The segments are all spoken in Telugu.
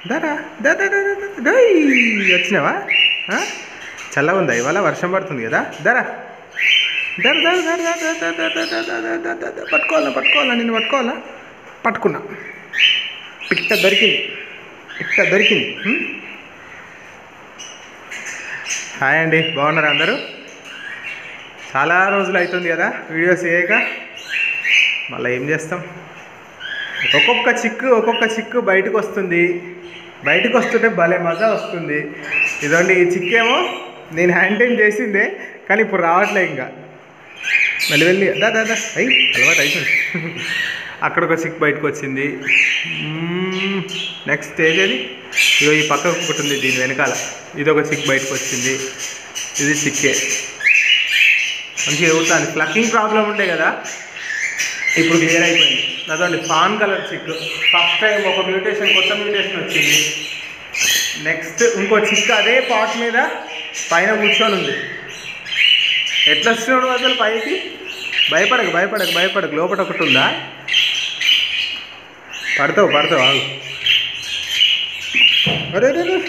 దరా దా దా దా దా దా. డోయ్ వచ్చినావా ఆ? చల్లగా ఉందా ఇవాళ వర్షం పడుతుంది కదా దరా దర దర దర దర దర దర దర దర దర దర దర దర. పట్టుకోవాలా పట్టుకోవాలా నేను పట్టుకోవాలా పట్టుకున్నా పిట్ట దొరికింది పిట్ట దొరికింది హ్మ్? హాయ్ అండి బాగున్నారా అందరూ చాలా రోజులు అవుతుంది కదా వీడియోస్ చేయక మళ్ళీ ఏం చేస్తాం ఒక్కొక్క చిక్కు ఒక్కొక్క చిక్కు బయటకు వస్తుంది బయటకు వస్తుంటే భలే మజా వస్తుంది ఇదండి ఈ చిక్కేమో నేను హ్యాండ్ చేసిందే కానీ ఇప్పుడు రావట్లే ఇంకా మళ్ళీ వెళ్ళి దా దా దా అయ్యి అలవాటు అవుతుంది అక్కడ ఒక చిక్ బయటకు వచ్చింది నెక్స్ట్ స్టేజ్ అది ఇదో ఈ పక్కకు ఒకటి ఉంది దీని వెనకాల ఇది ఒక చిక్ బయటకు వచ్చింది ఇది చిక్కే మంచిగా ఎగురుతుంది ప్లకింగ్ ప్రాబ్లం ఉండే కదా ఇప్పుడు క్లియర్ అయిపోయింది అదండి fawn colour chick first time ఒక మ్యూటేషన్ కొత్త మ్యూటేషన్ వచ్చింది నెక్స్ట్ ఇంకో చిక్ అదే పాట్ మీద పైన కూర్చొని ఉంది ఎట్లా వచ్చినాడు అసలు పైకి భయపడకు భయపడకు భయపడకు లోపల ఒకటి ఉందా పడతావు పడతావు ఆగు అరే అరే, అరే.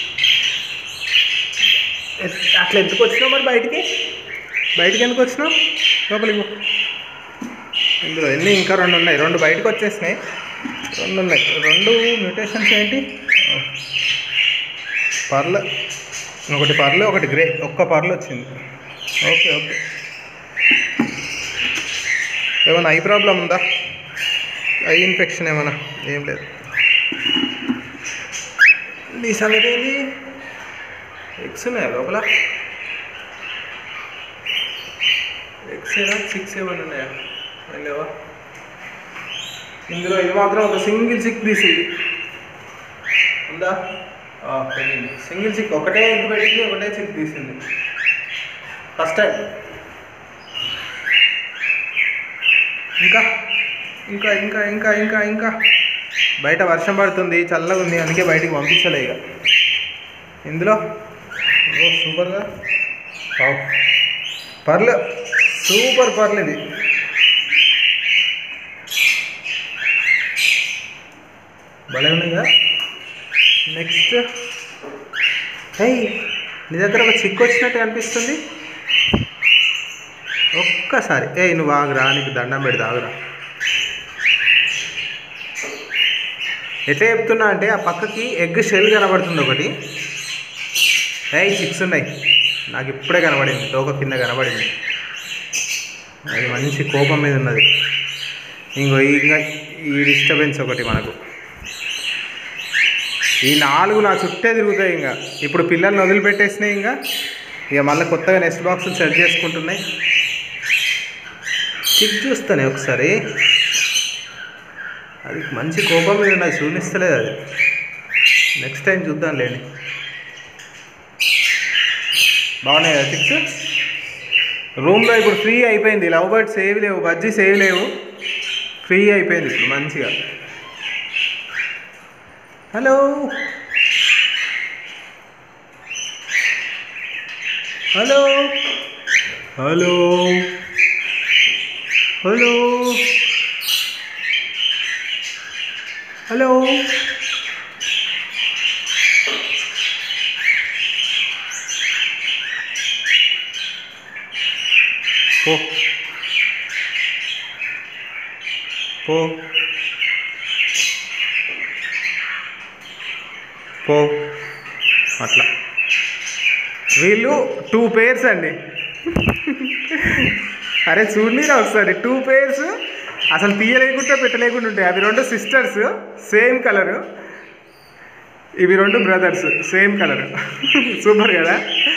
ఎట్- అట్లా ఎందుకు వచ్చినావు మరి బయటికి బయటికి ఎందుకు వచ్చినావు లోపలికి పో. ఇందులో ఎన్ని ఇంకా రెండు ఉన్నాయి రెండు బయటకు వచ్చేసినాయి రెండు ఉన్నాయి రెండు మ్యూటేషన్స్ ఏంటి పర్ల ఒకటి పర్లు ఒకటి గ్రే ఒక్క పర్లు వచ్చింది ఓకే ఓకే ఏమైనా ఐ ప్రాబ్లం ఉందా ఐ ఇన్ఫెక్షన్ ఏమైనా ఏం లేదు నీ సంగతి ఏంది ఎగ్స్ ఉన్నాయా లోపల ఎగ్స్ ఏనా సిక్స్ ఏమైనా ఉన్నాయా ఏం లేవా ఇందులో ఇది మాత్రం ఒక సింగిల్ సిక్ తీసింది ఉందా ఆ, పెరిగింది సింగిల్ సిక్ ఒకటే ఎగ్ పెట్టింది ఒకటే సిక్ తీసింది ఫస్ట్ టైం ఇంకా ఇంకా ఇంకా ఇంకా ఇంకా ఇంకా బయట వర్షం పడుతుంది చల్లగా ఉంది అందుకే బయటికి పంపించలే ఇక ఇందులో ఓ సూపర్గా వావ్. పర్లు సూపర్ పర్లు ఇది భలే ఉన్నాయి కదా నెక్స్ట్ హై నీ దగ్గర ఒక చిక్కు వచ్చినట్టు అనిపిస్తుంది ఒక్కసారి ఏ నువ్వు ఆగురా నీకు దండం పెడతా ఆగురా ఎట్లా చెప్తున్నా అంటే ఆ పక్కకి ఎగ్ షెల్ కనబడుతుంది ఒకటి ఏ చిక్స్ ఉన్నాయి నాకు ఇప్పుడే కనబడింది తోక కింద కనబడింది అది మంచి కోపం మీద ఉన్నది ఇంకో ఇంకా ఈ డిస్టర్బెన్స్ ఒకటి మనకు ఈ నాలుగు నా చుట్టే తిరుగుతాయి ఇంకా ఇప్పుడు పిల్లల్ని వదిలిపెట్టేసినాయి ఇంకా ఇక మళ్ళీ కొత్తగా నెక్స్ట్ బాక్సులు సెట్ చేసుకుంటున్నాయి చిక్ చూస్తానే ఒకసారి అది మంచి కోపం మీద నాకు చూపిస్తలేదు అది నెక్స్ట్ టైం చూద్దాం లేండి బాగున్నాయి కదా చిక్స్ రూమ్లో ఇప్పుడు ఫ్రీ అయిపోయింది లవ్ బర్డ్స్ ఏవి లేవు బజ్జీస్ ఏవి లేవు ఫ్రీ అయిపోయింది ఇప్పుడు మంచిగా hello hello hello hello hello పో పో పో అట్లా వీళ్ళు టూ పేర్స్ అండి అరే చూడనీరా ఒకసారి టూ పేర్స్ అసలు తీయలేకుండా పెట్టలేకుండా ఉంటాయి అవి రెండు సిస్టర్స్ సేమ్ కలరు ఇవి రెండు బ్రదర్స్ సేమ్ కలర్ సూపర్ కదా